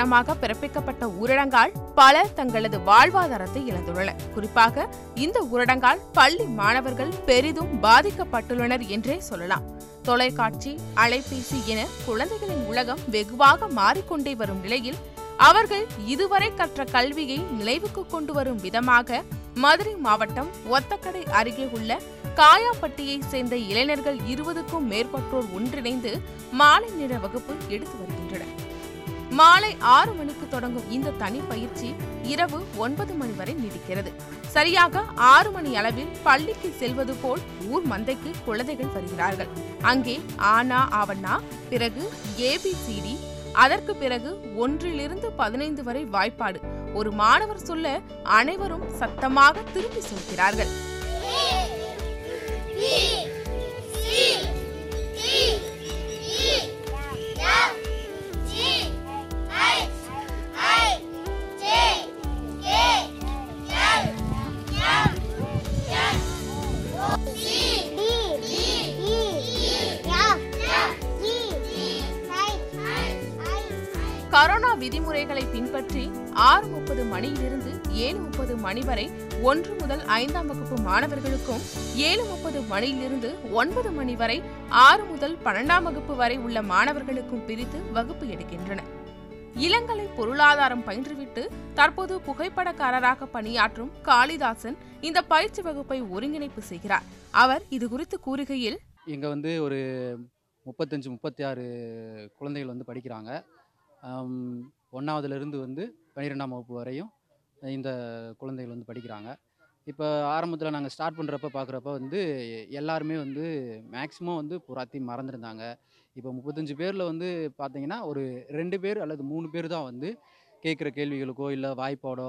காரணமாக பிறப்பிக்கப்பட்ட ஊரடங்கால் பலர் தங்களது வாழ்வாதாரத்தை இழந்துள்ளனர் குறிப்பாக இந்த ஊரடங்கால் பள்ளி மாணவர்கள் பெரிதும் பாதிக்கப்பட்டுள்ளனர் என்றே சொல்லலாம் தொலைக்காட்சி அலைபேசி என குழந்தைகளின் உலகம் வெகுவாக மாறிக்கொண்டே வரும் நிலையில் அவர்கள் இதுவரை கற்ற கல்வியை நினைவுக்கு கொண்டு வரும் விதமாக மதுரை மாவட்டம் ஒத்தக்கடை அருகே உள்ள காயாப்பட்டியை சேர்ந்த இளைஞர்கள் இருபதுக்கும் மேற்பட்டோர் ஒன்றிணைந்து மாலை நேர வகுப்பு எடுத்து வருகின்றனர் மாலை ஆறு மணிக்கு தொடங்கும் இந்த தனி பயிற்சி இரவு ஒன்பது மணி வரை நீடிக்கிறது சரியாக ஆறு மணி அளவில் பள்ளிக்கு செல்வது போல் ஊர் மந்தைக்கு குழந்தைகள் வருகிறார்கள் அங்கே ஆனா ஆவண்ணா பிறகு ஏபிசிடி அதற்கு பிறகு ஒன்றிலிருந்து பதினைந்து வரை வாய்ப்பாடு ஒரு மாணவர் சொல்ல அனைவரும் சத்தமாக திரும்பி சொல்கிறார்கள் கரோனா விதிமுறைகளை பின்பற்றி ஆறு முப்பது மணியிலிருந்து ஏழு முப்பது மணி வரை ஒன்று முதல் ஐந்தாம் வகுப்பு மாணவர்களுக்கும் ஏழு முப்பது மணியிலிருந்து ஒன்பது மணி வரை ஆறு முதல் பன்னெண்டாம் வகுப்பு வரை உள்ள மாணவர்களுக்கும் பிரித்து வகுப்பு எடுக்கின்றனர் இளங்கலை பொருளாதாரம் பயின்றுவிட்டு தற்போது புகைப்படக்காரராக பணியாற்றும் காளிதாசன் இந்த பயிற்சி வகுப்பை ஒருங்கிணைப்பு செய்கிறார் அவர் இது குறித்து கூறுகையில் இங்கே வந்து ஒரு முப்பத்தஞ்சு முப்பத்தி ஆறு குழந்தைகள் வந்து படிக்கிறாங்க ஒன்றாவதுலேருந்து வந்து பன்னிரெண்டாம் வகுப்பு வரையும் இந்த குழந்தைகள் வந்து படிக்கிறாங்க இப்போ ஆரம்பத்தில் நாங்கள் ஸ்டார்ட் பண்ணுறப்ப பார்க்குறப்ப வந்து எல்லாருமே வந்து மேக்ஸிமம் வந்து புறாத்தையும் மறந்துருந்தாங்க இப்போ முப்பத்தஞ்சு பேரில் வந்து பார்த்தீங்கன்னா ஒரு ரெண்டு பேர் அல்லது மூணு பேர் தான் வந்து கேட்குற கேள்விகளுக்கோ இல்லை வாய்ப்பாடோ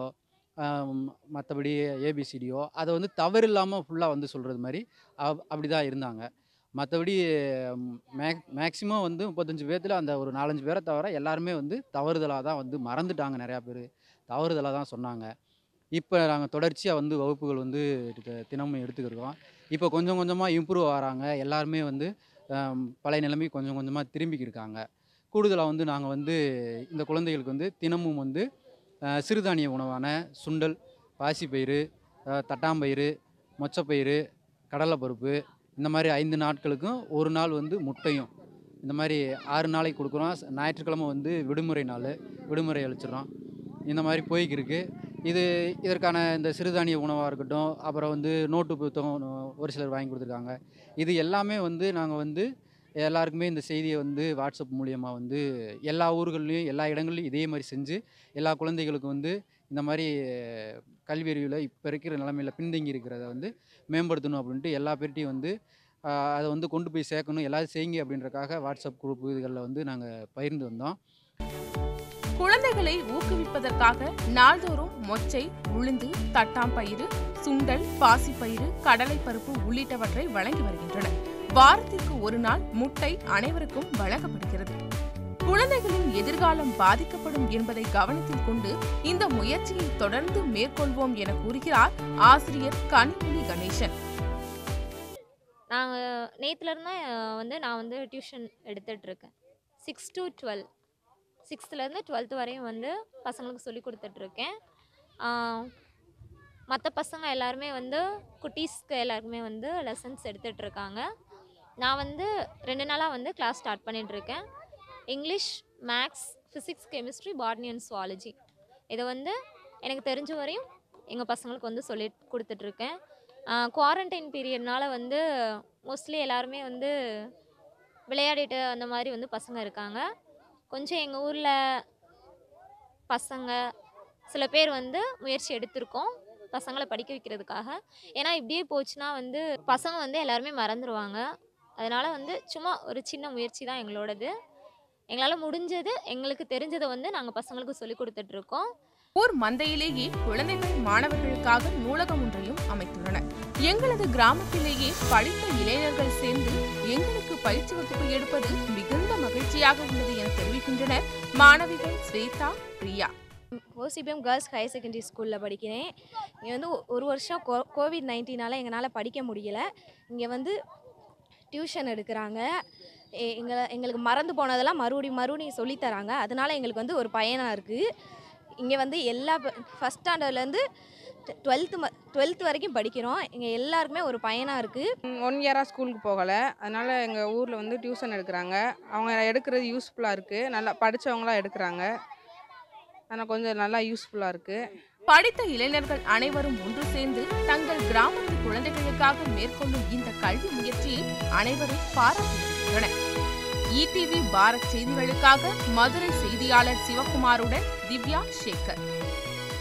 மற்றபடி ஏபிசிடியோ அதை வந்து தவறு இல்லாமல் ஃபுல்லாக வந்து சொல்கிறது மாதிரி அப் அப்படி தான் இருந்தாங்க மற்றபடி மேக் மேக்ஸிமம் வந்து முப்பத்தஞ்சு பேர்த்தில் அந்த ஒரு நாலஞ்சு பேரை தவிர எல்லாருமே வந்து தவறுதலாக தான் வந்து மறந்துட்டாங்க நிறையா பேர் தவறுதலாக தான் சொன்னாங்க இப்போ நாங்கள் தொடர்ச்சியாக வந்து வகுப்புகள் வந்து தி- தினமும் எடுத்துக்கிருக்கோம் இப்போ கொஞ்சம் கொஞ்சமாக இம்ப்ரூவ் ஆகிறாங்க எல்லாருமே வந்து ஆம், பழைய நிலைமை கொஞ்சம் கொஞ்சமாக திரும்பிக்கிருக்காங்க கூடுதலாக வந்து நாங்கள் வந்து இந்த குழந்தைகளுக்கு வந்து தினமும் வந்து அஹ், சிறுதானிய உணவான சுண்டல் பாசிப்பயிறு அஹ், தட்டாம்பயிறு மொச்சப்பயிறு கடலைப்பருப்பு இந்த மாதிரி ஐந்து நாட்களுக்கும் ஒரு நாள் வந்து முட்டையும் இந்த மாதிரி ஆறு நாளைக்கு கொடுக்குறோம் ச- ஞாயிற்றுக்கிழமை வந்து விடுமுறை நாள் விடுமுறை அளிச்சிடுறோம் இந்த மாதிரி போய்க்கிருக்கு இது இதற்கான இந்த சிறுதானிய உணவாக இருக்கட்டும் அப்புறம் வந்து நோட்டு புத்தகம் ஒரு சிலர் வாங்கி கொடுத்துருக்காங்க இது எல்லாமே வந்து நாங்கள் வந்து எல்லாருக்குமே இந்த செய்தியை வந்து வாட்ஸ்அப் மூலியமாக வந்து எல்லா ஊர்கள்லேயும் எல்லா இடங்கள்லையும் இதே மாதிரி செஞ்சு எல்லா குழந்தைகளுக்கும் வந்து இந்த மாதிரி கல்வி அறிவில் இப்போ இருக்கிற நிலமையில் பின்தங்கி இருக்கிறத வந்து மேம்படுத்தணும் அப்படின்ட்டு எல்லா பேர்ட்டையும் வந்து ஆஹ், அதை வந்து கொண்டு போய் சேர்க்கணும் எல்லாரும் செய்யுங்க அப்படின்றக்காக வாட்ஸ்அப் குரூப் இதுகளில் வந்து நாங்கள் பகிர்ந்து வந்தோம் குழந்தைகளை ஊக்குவிப்பதற்காக நாள்தோறும் மொச்சை உளுந்து தட்டாம்பயிறு சுண்டல் பாசிப்பயிறு கடலைப்பருப்பு உள்ளிட்டவற்றை வழங்கி வருகின்றனர் வாரத்திற்கு ஒரு நாள் முட்டை அனைவருக்கும் வழங்கப்படுகிறது குழந்தைகளின் எதிர்காலம் பாதிக்கப்படும் என்பதை கவனத்தில் கொண்டு இந்த முயற்சியை தொடர்ந்து மேற்கொள்வோம் என கூறுகிறார் ஆசிரியர் கனிமொழி கணேசன் நாங்கள் நேற்றுலேருந்து வந்து நான் வந்து டியூஷன் எடுத்துட்ருக்கேன் சிக்ஸ் டு டுவெல் சிக்ஸ்த்துலேருந்து டுவெல்த்து வரையும் வந்து பசங்களுக்கு சொல்லி கொடுத்துட்ருக்கேன் மற்ற பசங்க எல்லாருமே வந்து குட்டீஸ்க்கு எல்லாருக்குமே வந்து லெசன்ஸ் எடுத்துட்ருக்காங்க நான் வந்து ரெண்டு நாளாக வந்து கிளாஸ் ஸ்டார்ட் பண்ணிகிட்ருக்கேன் English maths physics chemistry botany and zoology இதை வந்து எனக்கு தெரிஞ்ச வரையும் எங்கள் பசங்களுக்கு வந்து சொல்லி கொடுத்துட்ருக்கேன் குவாரண்டைன் பீரியட்னால வந்து மோஸ்ட்லி எல்லாருமே வந்து விளையாடிட்டு அந்த மாதிரி வந்து பசங்க இருக்காங்க கொஞ்சம் எங்கள் ஊரில் பசங்க சில பேர் வந்து முயற்சி எடுத்திருக்கோம் பசங்களை படிக்க வைக்கிறதுக்காக ஏன்னா இப்படியே போச்சுன்னா வந்து பசங்க வந்து எல்லாருமே மறந்துடுவாங்க அதனால் வந்து சும்மா ஒரு சின்ன முயற்சி தான் எங்களோடது எங்களால் முடிஞ்சது எங்களுக்கு தெரிஞ்சதை வந்து நாங்கள் பசங்களுக்கு சொல்லி கொடுத்துட்ருக்கோம் ஊர் மந்தையிலேயே குழந்தைகள் மாணவர்களுக்காக நூலகம் ஒன்றையும் அமைத்துள்ளனர் எங்களது கிராமத்திலேயே படித்த இளைஞர்கள் சேர்ந்து எங்களுக்கு பயிற்சி வகுப்பு எடுப்பது மிகுந்த மகிழ்ச்சியாக உள்ளது என தெரிவிக்கின்றனர் மாணவிகள் Swetha Priya OCPM girls higher secondary ஸ்கூலில் படிக்கிறேன் இங்கே வந்து ஒ- ஒரு வருஷம் கோ கோவிட் நைன்டீனால் எங்களால் படிக்க முடியல இங்கே வந்து டியூஷன் எடுக்கிறாங்க எ- எங்களை எங்களுக்கு மறந்து போனதெல்லாம் மறுபடியும் மறுபடியும் சொல்லித் தராங்க அதனால எங்களுக்கு வந்து ஒரு பயனாக இருக்குது இங்கே வந்து எல்லா ஃபஸ்ட் ஸ்டாண்டர்ட்லேருந்து டுவெல்த்து ம டுவெல்த் வரைக்கும் படிக்கிறோம் இங்கே எல்லாருக்குமே ஒரு பயனாக இருக்குது ஒன் இயராக ஸ்கூலுக்கு போகலை அதனால் எங்கள் ஊரில் வந்து டியூஷன் எடுக்கிறாங்க அவங்க எடுக்கிறது யூஸ்ஃபுல்லாக இருக்குது நல்லா படித்தவங்களாம் எடுக்கிறாங்க ஆனால் கொஞ்சம் நல்லா யூஸ்ஃபுல்லாக இருக்குது படித்த இளைஞர்கள் அனைவரும் ஒன்று சேர்ந்து தங்கள் கிராமத்து குழந்தைகளுக்காக மேற்கொள்ளும் இந்த கல்வி முயற்சியை அனைவரும் பாராட்டி வருகின்றனர் இடிவி பாரத் செய்திகளுக்காக மதுரை செய்தியாளர் சிவகுமாருடன் திவ்யா சேகர்